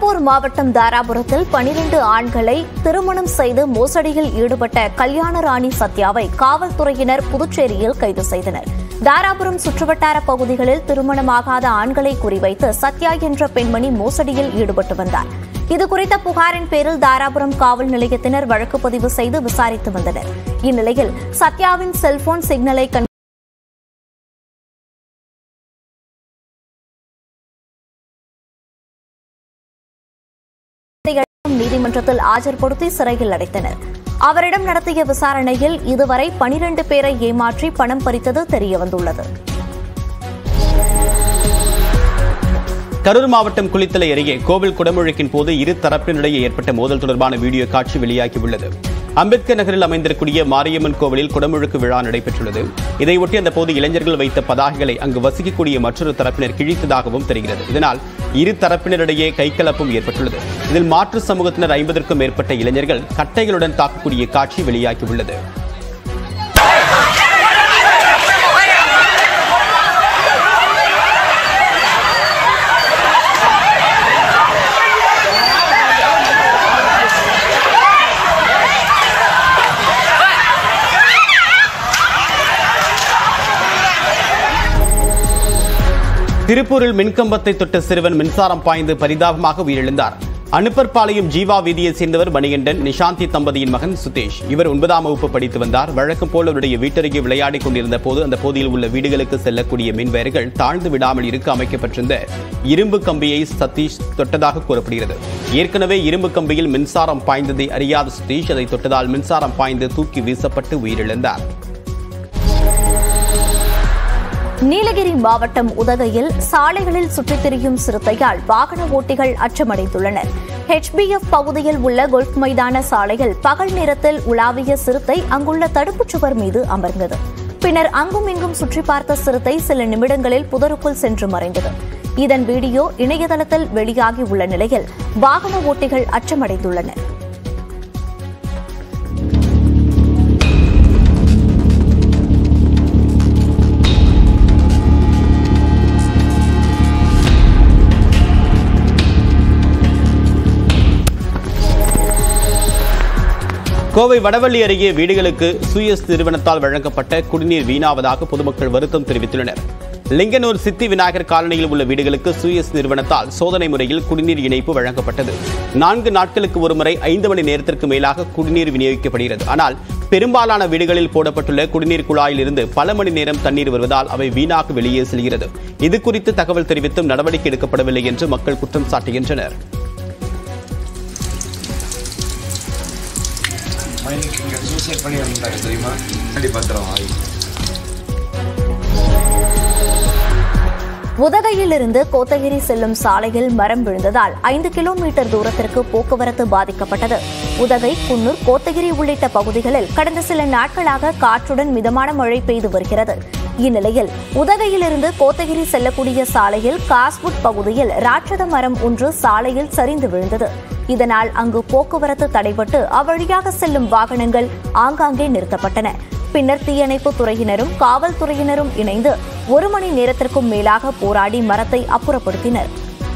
திருப்பூர் மாவட்டம் தாராபுரத்தில் பனிரெண்டு ஆண்களை திருமணம் செய்து மோசடியில் ஈடுபட்ட கல்யாணராணி சத்யாவை காவல்துறையினர் புதுச்சேரியில் கைது செய்தனர் தாராபுரம் சுற்றுவட்டார பகுதிகளில் திருமணமாகாத ஆண்களை குறிவைத்து சத்யா என்ற பெண்மணி மோசடியில் ஈடுபட்டு வந்தார் இதுகுறித்த புகாரின் பேரில் தாராபுரம் காவல் நிலையத்தினர் வழக்கு பதிவு செய்து விசாரித்து வந்தனர் இந்நிலையில் சத்யாவின் செல்போன் சிக்னலை கண் நீதிமன்றத்தில் ஆஜர்படுத்தி சிறையில் அடைத்தனர் அவரிடம் நடத்திய விசாரணையில் இதுவரை பனிரண்டு பேரை ஏமாற்றி பணம் பறித்தது தெரியவந்துள்ளது கரூர் மாவட்டம் குளித்தலை அருகே கோவில் குடமுழுக்கின் போது இரு தரப்பினரிடையே ஏற்பட்ட மோதல் தொடர்பான வீடியோ காட்சி வெளியாகியுள்ளது அம்பேத்கர் நகரில் அமைந்திருக்கூடிய மாரியம்மன் கோவிலில் குடமுழுக்கு விழா நடைபெற்றுள்ளது இதையொட்டி அந்த போது இளைஞர்கள் வைத்த பதாகைகளை அங்கு வசிக்கக்கூடிய மற்றொரு தரப்பினர் கிழித்ததாகவும் தெரிகிறது இதனால் இரு தரப்பினரிடையே கைகலப்பும் ஏற்பட்டுள்ளது இதில் மாற்று சமூகத்தினர் ஐம்பதற்கும் மேற்பட்ட இளைஞர்கள் கட்டைகளுடன் தாக்கக்கூடிய காட்சி வெளியாகியுள்ளது திருப்பூரில் மின்கம்பத்தை தொட்ட சிறுவன் மின்சாரம் பாய்ந்து பரிதாபமாக உயிரிழந்தார் அனுப்பர்பாளையம் ஜீவா வீதியைச் சேர்ந்தவர் மணிகண்டன் நிஷாந்தி தம்பதியின் மகன் சுதேஷ் இவர் ஒன்பதாம் வகுப்பு படித்து வந்தார் வழக்கம் போல் அவருடைய வீட்டருகே விளையாடிக் கொண்டிருந்த போது அந்த பகுதியில் உள்ள வீடுகளுக்கு செல்லக்கூடிய மின்வயர்கள் தாழ்ந்து விடாமல் இருக்க அமைக்கப்பட்டிருந்த இரும்பு கம்பியை சதீஷ் தொட்டதாக கூறப்படுகிறது ஏற்கனவே இரும்பு கம்பியில் மின்சாரம் பாய்ந்ததை அறியாத சுதீஷ் அதை தொட்டதால் மின்சாரம் பாய்ந்து தூக்கி வீசப்பட்டு உயிரிழந்தார் நீலகிரி மாவட்டம் உதகையில் சாலைகளில் சுற்றித் திரியும் சிறுத்தையால் வாகன ஓட்டிகள் அச்சமடைந்துள்ளனர் ஹெச்பிஎஃப் பகுதியில் உள்ள கோல்ஃப் மைதான சாலையில் பகல் நேரத்தில் உலாவிய சிறுத்தை அங்குள்ள தடுப்புச் சுவர் மீது அமர்ந்தது பின்னர் அங்கும் இங்கும் சுற்றி பார்த்த சிறுத்தை சில நிமிடங்களில் புதருக்குள் சென்று மறைந்தது இதன் வீடியோ இணையதளத்தில் வெளியாகி உள்ள நிலையில் வாகன ஓட்டிகள் அச்சமடைந்துள்ளனர் கோவை வடவள்ளி அருகே வீடுகளுக்கு சுயஸ் நிறுவனத்தால் வழங்கப்பட்ட குடிநீர் வீணாவதாக பொதுமக்கள் வருத்தம் தெரிவித்துள்ளனர் லிங்கனூர் சித்தி விநாயகர் காலனியில் உள்ள வீடுகளுக்கு சுயஸ் நிறுவனத்தால் சோதனை முறையில் குடிநீர் இணைப்பு வழங்கப்பட்டது நான்கு நாட்களுக்கு ஒருமுறை ஐந்து மணி நேரத்திற்கு மேலாக குடிநீர் விநியோகிக்கப்படுகிறது ஆனால் பெரும்பாலான வீடுகளில் போடப்பட்டுள்ள குடிநீர் குழாயில் இருந்து பல மணி நேரம் தண்ணீர் வருவதால் அவை வீணாக வெளியே செல்கிறது இது குறித்து தகவல் தெரிவித்தும் நடவடிக்கை எடுக்கப்படவில்லை என்று மக்கள் குற்றம் சாட்டுகின்றனர் மைனிங் இங்கே சூசைட் பண்ணி வந்தாங்க தெரியுமா அடி பத்திரம் ஆகி உதகையிலிருந்து கோத்தகிரி செல்லும் சாலையில் மரம் விழுந்ததால் ஐந்து கிலோமீட்டர் தூரத்திற்கு போக்குவரத்து பாதிக்கப்பட்டது உதகை குன்னூர் கோத்தகிரி உள்ளிட்ட பகுதிகளில் கடந்த சில நாட்களாக காற்றுடன் மிதமான மழை பெய்து வருகிறது இந்நிலையில் உதகையிலிருந்து கோத்தகிரி செல்லக்கூடிய சாலையில் காஸ்வுட் பகுதியில் ராட்சத மரம் ஒன்று சாலையில் சரிந்து விழுந்தது இதனால் அங்கு போக்குவரத்து தடைபட்டு அவ்வழியாக செல்லும் வாகனங்கள் ஆங்காங்கே நிறுத்தப்பட்டன பின்னர் தீயணைப்பு துறையினரும் காவல்துறையினரும் இணைந்து ஒரு மணி நேரத்திற்கும் மேலாக போராடி மரத்தை அப்புறப்படுத்தினர்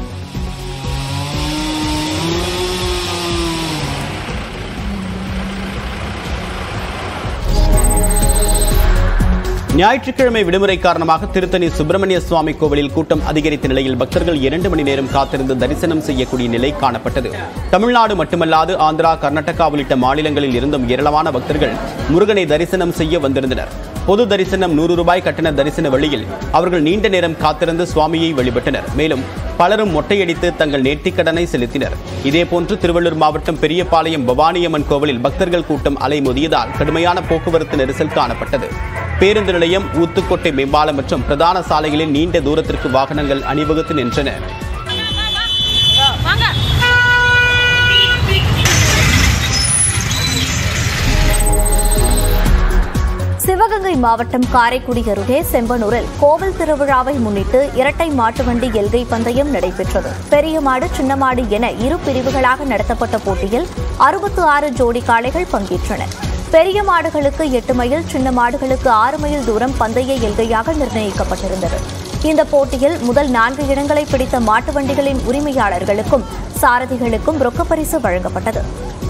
ஞாயிற்றுக்கிழமை விடுமுறை காரணமாக திருத்தணி சுப்பிரமணிய சுவாமி கோவிலில் கூட்டம் அதிகரித்த நிலையில் பக்தர்கள் இரண்டு மணி நேரம் காத்திருந்து தரிசனம் செய்யக்கூடிய நிலை காணப்பட்டது தமிழ்நாடு மட்டுமல்லாது ஆந்திரா கர்நாடகா உள்ளிட்ட மாநிலங்களில் இருந்தும் ஏராளமான பக்தர்கள் முருகனை தரிசனம் செய்ய வந்திருந்தனர் பொது தரிசனம் நூறு ரூபாய் கட்டண தரிசன வழியில் அவர்கள் நீண்ட நேரம் காத்திருந்து சுவாமியை வழிபட்டனர் மேலும் பலரும் மொட்டையடித்து தங்கள் நேர்த்திக்கடனை செலுத்தினர் இதேபோன்று திருவள்ளூர் மாவட்டம் பெரியபாளையம் பவானியம்மன் கோவிலில் பக்தர்கள் கூட்டம் அலைமோதியதால் கடுமையான போக்குவரத்து நெரிசல் காணப்பட்டது பேருந்து நிலையம் ஊத்துக்கோட்டை மேம்பாலம் மற்றும் பிரதான சாலைகளில் நீண்ட தூரத்திற்கு வாகனங்கள் அணிவகுத்து நின்றன சிவகங்கை மாவட்டம் காரைக்குடி அருகே செம்பனூரில் கோவில் திருவிழாவை முன்னிட்டு இரட்டை மாட்டு வண்டி எல்கை பந்தயம் நடைபெற்றது பெரிய மாடு சின்ன மாடு என இரு பிரிவுகளாக நடத்தப்பட்ட போட்டியில் அறுபத்து ஆறு ஜோடி காளைகள் பங்கேற்றன பெரிய மாடுகளுக்கு எட்டு மைல் சின்ன மாடுகளுக்கு ஆறு மைல் தூரம் பந்தய எல்கையாக நிர்ணயிக்கப்பட்டிருந்தது இந்த போட்டியில் முதல் நான்கு இடங்களை பிடித்த மாட்டு வண்டிகளின் உரிமையாளர்களுக்கும் சாரதிகளுக்கும் ரொக்கப்பரிசு வழங்கப்பட்டது